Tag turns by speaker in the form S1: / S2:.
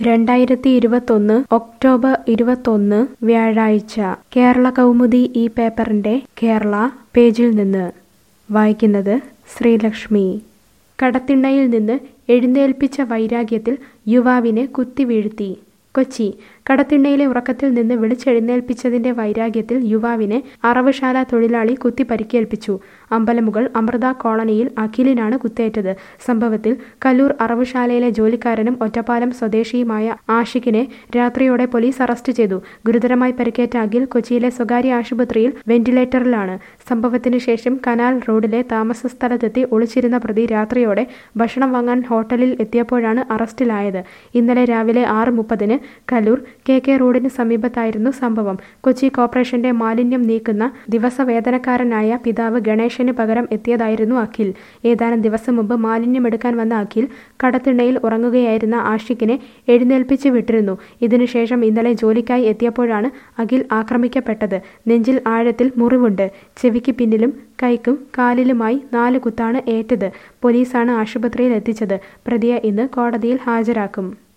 S1: രണ്ടായിരത്തി ഇരുപത്തൊന്ന് ഒക്ടോബർ ഇരുപത്തൊന്ന് വ്യാഴാഴ്ച കേരള കൗമുദി ഈ പേപ്പറിന്റെ കേരള പേജിൽ നിന്ന് വായിക്കുന്നത് ശ്രീലക്ഷ്മി കടത്തിണ്ണയിൽ നിന്ന് എഴുന്നേൽപ്പിച്ച വൈരാഗ്യത്തിൽ യുവാവിനെ കുത്തിവീഴ്ത്തി കൊച്ചി കടത്തിണ്ണയിലെ ഉറക്കത്തിൽ നിന്ന് വിളിച്ചെഴുന്നേൽപ്പിച്ചതിന്റെ വൈരാഗ്യത്തിൽ യുവാവിനെ അറവുശാല തൊഴിലാളി കുത്തി പരിക്കേൽപ്പിച്ചു അമ്പലമുകൾ അമൃത കോളനിയിൽ അഖിലിനാണ് കുത്തേറ്റത് സംഭവത്തിൽ കല്ലൂർ അറവുശാലയിലെ ജോലിക്കാരനും ഒറ്റപ്പാലം സ്വദേശിയുമായ ആഷിഖിനെ രാത്രിയോടെ പോലീസ് അറസ്റ്റ് ചെയ്തു ഗുരുതരമായി പരിക്കേറ്റ അഖിൽ കൊച്ചിയിലെ സ്വകാര്യ ആശുപത്രിയിൽ വെന്റിലേറ്ററിലാണ് സംഭവത്തിന് ശേഷം കനാൽ റോഡിലെ താമസ സ്ഥലത്തെത്തി ഒളിച്ചിരുന്ന പ്രതി രാത്രിയോടെ ഭക്ഷണം വാങ്ങാൻ ഹോട്ടലിൽ എത്തിയപ്പോഴാണ് അറസ്റ്റിലായത് ഇന്നലെ രാവിലെ ആറ് മുപ്പതിന് കലൂർ കെ കെ റോഡിന് സമീപത്തായിരുന്നു സംഭവം കൊച്ചി കോർപ്പറേഷന്റെ മാലിന്യം നീക്കുന്ന ദിവസവേതനക്കാരനായ പിതാവ് ഗണേശന് പകരം എത്തിയതായിരുന്നു അഖിൽ ഏതാനും ദിവസം മുമ്പ് മാലിന്യമെടുക്കാൻ വന്ന അഖിൽ കടത്തിണ്ണയിൽ ഉറങ്ങുകയായിരുന്ന ആഷിഖിനെ എഴുന്നേൽപ്പിച്ച് വിട്ടിരുന്നു ഇതിനുശേഷം ഇന്നലെ ജോലിക്കായി എത്തിയപ്പോഴാണ് അഖിൽ ആക്രമിക്കപ്പെട്ടത് നെഞ്ചിൽ ആഴത്തിൽ മുറിവുണ്ട് ചെവിക്ക് പിന്നിലും കൈക്കും കാലിലുമായി നാല് കുത്താണ് ഏറ്റത് പോലീസാണ് ആശുപത്രിയിൽ എത്തിച്ചത് പ്രതിയെ ഇന്ന് കോടതിയിൽ ഹാജരാക്കും